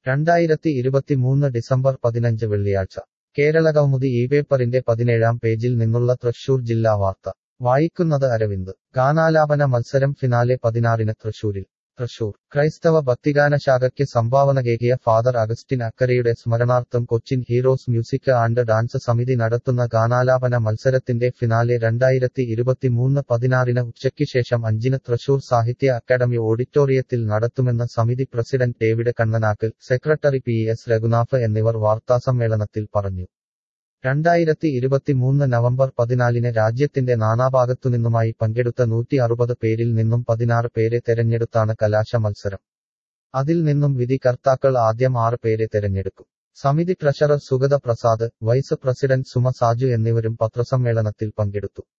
രണ്ടായിരത്തി ഇരുപത്തിമൂന്ന് ഡിസംബർ പതിനഞ്ച് വെള്ളിയാഴ്ച കേരളകൗമുദി ഈ പേപ്പറിന്റെ പതിനേഴാം പേജിൽ നിന്നുള്ള തൃശൂർ ജില്ലാ വാർത്ത വായിക്കുന്നത് അരവിന്ദ് ഗാനാലാപന മത്സരം ഫിനാലെ പതിനാറിന് തൃശൂരിൽ തൃശൂർ ക്രൈസ്തവ ഭക്തിഗാനശാഖയ്ക്ക് സംഭാവനകേകിയ ഫാദർ അഗസ്റ്റിൻ അക്കരയുടെ സ്മരണാർത്ഥം Cochin heroes music and dance സമിതി നടത്തുന്ന ഗാനാലാപന മത്സരത്തിന്റെ ഫിനാലെ രണ്ടായിരത്തി ഇരുപത്തിമൂന്ന് പതിനാറിന് ഉച്ചയ്ക്ക് ശേഷം അഞ്ചിന് തൃശൂർ സാഹിത്യ അക്കാദമി ഓഡിറ്റോറിയത്തിൽ നടത്തുമെന്ന് സമിതി president David Kannanakkal secretary P S Raghunath എന്നിവർ വാർത്താസമ്മേളനത്തിൽ പറഞ്ഞു രണ്ടായിരത്തി ഇരുപത്തിമൂന്ന് നവംബർ പതിനാലിന് രാജ്യത്തിന്റെ നാനാഭാഗത്തുനിന്നുമായി പങ്കെടുത്ത നൂറ്റി അറുപത് പേരിൽ നിന്നും പതിനാറ് പേരെ തെരഞ്ഞെടുത്താണ് കലാശ മത്സരം അതിൽ നിന്നും വിധികർത്താക്കൾ ആദ്യം ആറ് പേരെ തെരഞ്ഞെടുക്കും സമിതി treasurer Sugatha Prasad vice president Suma Saju എന്നിവരും പത്രസമ്മേളനത്തിൽ പങ്കെടുത്തു